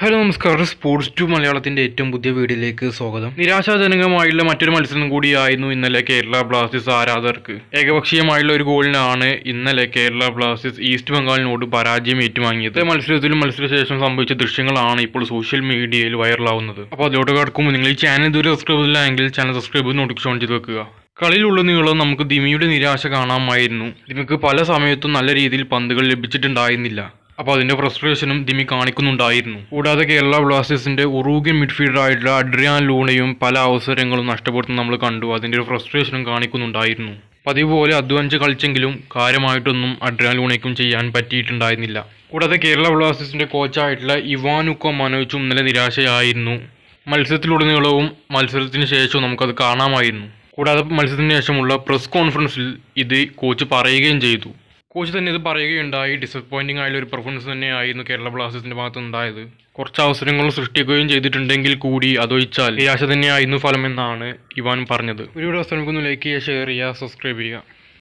hello നമസ്കാരം sports to മലയാളത്തിന്റെ ഏറ്റവും പുതിയ വീഡിയോയിലേക്ക് സ്വാഗതം നിരാശാജനകമായുള്ള മറ്റൊരു മത്സരം കൂടിയായിരുന്നു ഇന്നലെ കേരള ബ്ലാസ്റ്റേഴ്സ് ആരാധകർക്ക് ഏകപക്ഷീയമായുള്ള ഒരു ഗോളിനാണ് ഇന്നലെ കേരള ബ്ലാസ്റ്റേഴ്സ് ഈസ്റ്റ് ബംഗാളിനോട് പരാജയം ഏറ്റുവാങ്ങിയത് ഈ മത്സരത്തിലും മത്സരശേഷം സംഭവിച്ച ദൃശ്യങ്ങളാണ് ഇപ്പോൾ സോഷ്യൽ മീഡിയയിൽ വൈറലാവുന്നത് അപ്പോൾ അതിലോട്ട് കിടക്കുമ്പോൾ നിങ്ങൾ ഈ ചാനൽ ഇതുവരെ സബ്സ്ക്രൈബ് ചെയ്തില്ല എങ്കിൽ ചാനൽ സബ്സ്ക്രൈബ് ചെയ്ത് നോട്ടിഫിക്കേഷൻ ചെയ്ത് വെക്കുക കളിയിലുള്ള നീളം നമുക്ക് ദിമിയുടെ നിരാശ കാണാമായിരുന്നു ദിമിക്ക് പല സമയത്തും നല്ല രീതിയിൽ പന്തുകൾ ലഭിച്ചിട്ടുണ്ടായിരുന്നില്ല അപ്പോൾ അതിന്റെ ഫ്രസ്ട്രേഷനും ദിമി കാണിക്കുന്നുണ്ടായിരുന്നു കൂടാതെ കേരള ബ്ലാസ്റ്റേഴ്സിന്റെ ഉറൂഗ്യൻ മിഡ്ഫീൽഡർ ആയിട്ടുള്ള അഡ്രിയാൻ ലൂണയും പല അവസരങ്ങളും നഷ്ടപ്പെടുത്തുന്ന നമ്മൾ കണ്ടു അതിന്റെ ഒരു ഫ്രസ്ട്രേഷനും കാണിക്കുന്നുണ്ടായിരുന്നു പതിവ് പോലെ അധ്വാനിച്ച് കളിച്ചെങ്കിലും കാര്യമായിട്ടൊന്നും അഡ്രിയാൻ ലൂണയ്ക്കും ചെയ്യാൻ പറ്റിയിട്ടുണ്ടായിരുന്നില്ല കൂടാതെ കേരള ബ്ലാസ്റ്റേഴ്സിന്റെ കോച്ചായിട്ടുള്ള ഇവാനുക്കോ മനോജും ഇന്നലെ നിരാശയായിരുന്നു മത്സരത്തിലുടനീളവും മത്സരത്തിന് ശേഷവും നമുക്കത് കാണാമായിരുന്നു കൂടാതെ മത്സരത്തിന് ശേഷമുള്ള പ്രസ് കോൺഫറൻസിൽ ഇത് കോച്ച് പറയുകയും ചെയ്തു കോച്ച് തന്നെ ഇത് പറയുകയുണ്ടായി ഡിസപ്പോയിന്റിംഗ് ആയുള്ള ഒരു പെർഫോമൻസ് തന്നെയായിരുന്നു കേരള ബ്ലാസ്റ്റേഴ്സിന്റെ ഭാഗത്ത് ഉണ്ടായത് കുറച്ച് അവസരങ്ങൾ സൃഷ്ടിക്കുകയും ചെയ്തിട്ടുണ്ടെങ്കിൽ കൂടി അതൊഴിച്ചാൽ നിരാശ തന്നെയായിരുന്നു ഫലമെന്നാണ് ഇവാൻ പറഞ്ഞത് വീഡിയോ അവസാനിക്കുന്നു ലൈക്ക് ചെയ്യുക ഷെയർ ചെയ്യുക സബ്സ്ക്രൈബ് ചെയ്യുക